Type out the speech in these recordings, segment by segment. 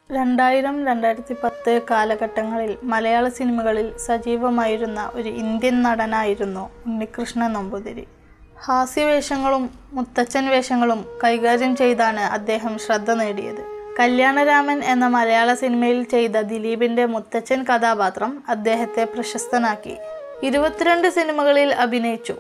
രണ്ടായിരം രണ്ടായിരത്തി പത്ത് കാലഘട്ടങ്ങളിൽ മലയാള സിനിമകളിൽ സജീവമായിരുന്ന ഒരു ഇന്ത്യൻ നടനായിരുന്നു ഉണ്ണികൃഷ്ണൻ നമ്പൂതിരി ഹാസ്യവേഷങ്ങളും മുത്തച്ഛൻ വേഷങ്ങളും കൈകാര്യം ചെയ്താണ് അദ്ദേഹം ശ്രദ്ധ നേടിയത് കല്യാണരാമൻ എന്ന മലയാള സിനിമയിൽ ചെയ്ത ദിലീപിന്റെ മുത്തച്ഛൻ കഥാപാത്രം അദ്ദേഹത്തെ പ്രശസ്തനാക്കി ഇരുപത്തിരണ്ട് സിനിമകളിൽ അഭിനയിച്ചു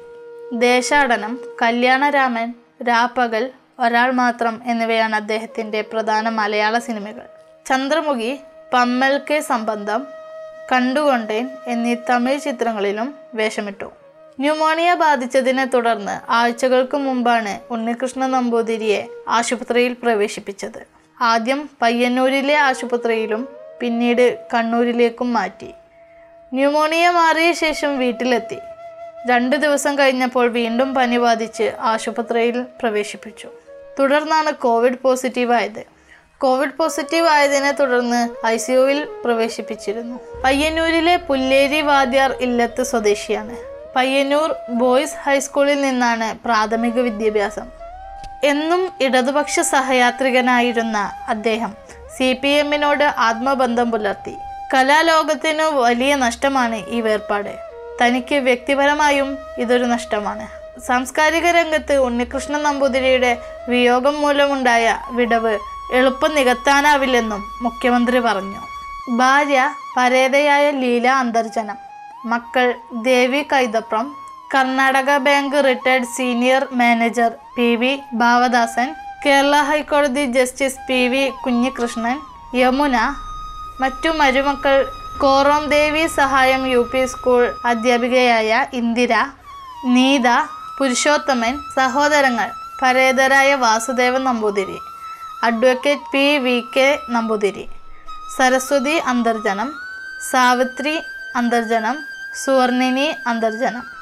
ദേശാടനം കല്യാണരാമൻ രാപ്പകൽ ഒരാൾ മാത്രം എന്നിവയാണ് അദ്ദേഹത്തിൻ്റെ പ്രധാന മലയാള സിനിമകൾ ചന്ദ്രമുഖി പമ്മൽക്കെ സംബന്ധം കണ്ടുകൊണ്ടേൻ എന്നീ തമിഴ് ചിത്രങ്ങളിലും വേഷമിട്ടു ന്യൂമോണിയ ബാധിച്ചതിനെ തുടർന്ന് ആഴ്ചകൾക്ക് മുമ്പാണ് ഉണ്ണികൃഷ്ണൻ നമ്പൂതിരിയെ ആശുപത്രിയിൽ പ്രവേശിപ്പിച്ചത് ആദ്യം പയ്യന്നൂരിലെ ആശുപത്രിയിലും പിന്നീട് കണ്ണൂരിലേക്കും മാറ്റി ന്യൂമോണിയ മാറിയ ശേഷം വീട്ടിലെത്തി രണ്ട് ദിവസം കഴിഞ്ഞപ്പോൾ വീണ്ടും പനി ബാധിച്ച് ആശുപത്രിയിൽ പ്രവേശിപ്പിച്ചു തുടർന്നാണ് കോവിഡ് പോസിറ്റീവ് ആയത് കോവിഡ് പോസിറ്റീവ് ആയതിനെ തുടർന്ന് ഐ സിയുവിൽ പ്രവേശിപ്പിച്ചിരുന്നു പയ്യന്നൂരിലെ പുല്ലേരി വാദ്യാർ ഇല്ലത്ത് സ്വദേശിയാണ് പയ്യന്നൂർ ബോയ്സ് ഹൈസ്കൂളിൽ നിന്നാണ് പ്രാഥമിക വിദ്യാഭ്യാസം എന്നും ഇടതുപക്ഷ സഹയാത്രികനായിരുന്ന അദ്ദേഹം സി പി എമ്മിനോട് ആത്മബന്ധം പുലർത്തി കലാലോകത്തിനു വലിയ നഷ്ടമാണ് ഈ വേർപാട് തനിക്ക് വ്യക്തിപരമായും ഇതൊരു നഷ്ടമാണ് സാംസ്കാരിക രംഗത്ത് ഉണ്ണികൃഷ്ണൻ നമ്പൂതിരിയുടെ വിയോഗം മൂലമുണ്ടായ വിടവ് എളുപ്പം നികത്താനാവില്ലെന്നും മുഖ്യമന്ത്രി പറഞ്ഞു ഭാര്യ പരേതയായ ലീല അന്തർജനം മക്കൾ Devi Kaithapram Karnataka bank retired senior manager P V Bhavadasan Kerala ഹൈക്കോടതി justice P V Kunhikrishnan Yamuna മറ്റു മരുമക്കൾ കോറോം ദേവി സഹായം യു പി സ്കൂൾ അധ്യാപികയായ ഇന്ദിര നീത പുരുഷോത്തമൻ സഹോദരങ്ങൾ പരേതരായ Vasudevan Namboothiri advocate P V K Namboothiri Saraswathi Antharjanam Savithri Antharjanam Suvarnini Antharjanam